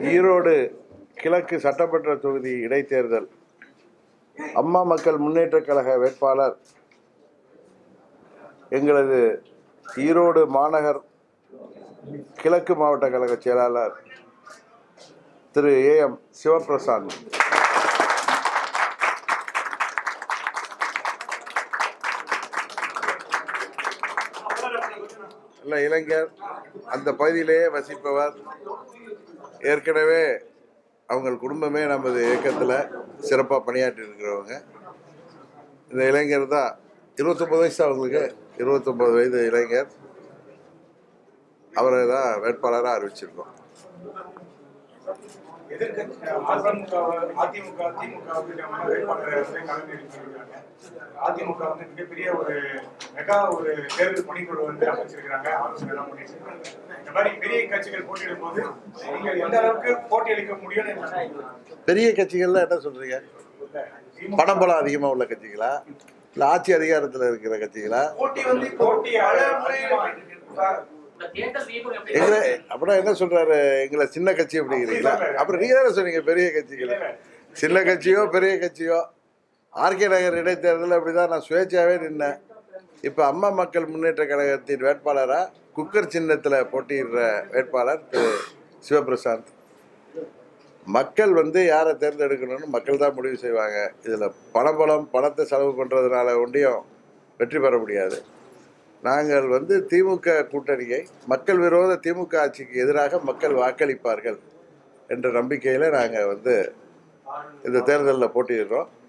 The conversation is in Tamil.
ஈரோடு கிழக்கு சட்டமன்ற தொகுதி இடைத்தேர்தல் அம்மா மக்கள் முன்னேற்றக் கழக வேட்பாளர் எங்களது ஈரோடு மாநகர் கிழக்கு மாவட்ட கழக செயலாளர் திரு ஏ எம் சிவபிரசாந்த் நல்ல இளைஞர் அந்த பகுதியிலேயே வசிப்பவர் ஏற்கனவே அவங்க குடும்பமே நமது இயக்கத்தில் சிறப்பாக பணியாற்றி இருக்கிறவங்க இந்த இளைஞர் தான் இருபத்தொம்பது வயசு அவங்களுக்கு இருபத்தொம்பது வயது இளைஞர் அவரை தான் வேட்பாளராக அறிவிச்சிருக்கோம் எதிர்க்கட்சி அதிமுக அதிமுக திமுக வேட்பாளரை வந்து களமிறக்கியிருக்காங்க அதிமுக வந்து மிகப்பெரிய ஒரு மெகா ஒரு தேர்தல் பணிக்குழு வந்து அமைச்சிருக்கிறாங்க ஆலோசனை எல்லாம் பண்ணிருக்காங்க இந்த மாதிரி பெரிய கட்சிகள் போட்டியிடும் போது நீங்க எந்த அளவுக்கு போட்டி அளிக்க முடியும்னு எனக்கு சொல்லுங்க. பெரிய கட்சிகள்ல என்ன சொல்றீங்க திமுக பணம் பலம் அதிகமாக உள்ள கட்சிகளா இல்லை ஆட்சி அதிகாரத்தில் இருக்கிற கட்சிகளா போட்டி வந்து போட்டி பல முறை இந்த தேர்தல் வியூகம் எப்படி எங்களை அப்படின்னா என்ன சொல்றாரு எங்களை சின்ன கட்சி அப்படிங்கிறீங்களா அப்புறம் நீங்க தானே சொன்னீங்க பெரிய கட்சிகள் சின்ன கட்சியோ பெரிய கட்சியோ ஆர்கே நகர் இடைத்தேர்தலில் அப்படிதான் நான் சுயேட்சாவே நின்னேன் இப்போ அம்மா மக்கள் முன்னேற்ற கழகத்தின் வேட்பாளராக குக்கர் சின்னத்தில் போட்டியிடுற வேட்பாளர் திரு சிவபிரசாந்த் மக்கள் வந்து யாரை தேர்ந்தெடுக்கணும்னு மக்கள் தான் முடிவு செய்வாங்க இதில் பணபலம் பணத்தை செலவு பண்ணுறதுனால ஒன்றையும் வெற்றி பெற முடியாது நாங்கள் வந்து திமுக கூட்டணியை மக்கள் விரோத திமுக ஆட்சிக்கு எதிராக மக்கள் வாக்களிப்பார்கள் என்ற நம்பிக்கையில் நாங்கள் வந்து இந்த தேர்தலில் போட்டியிடுறோம்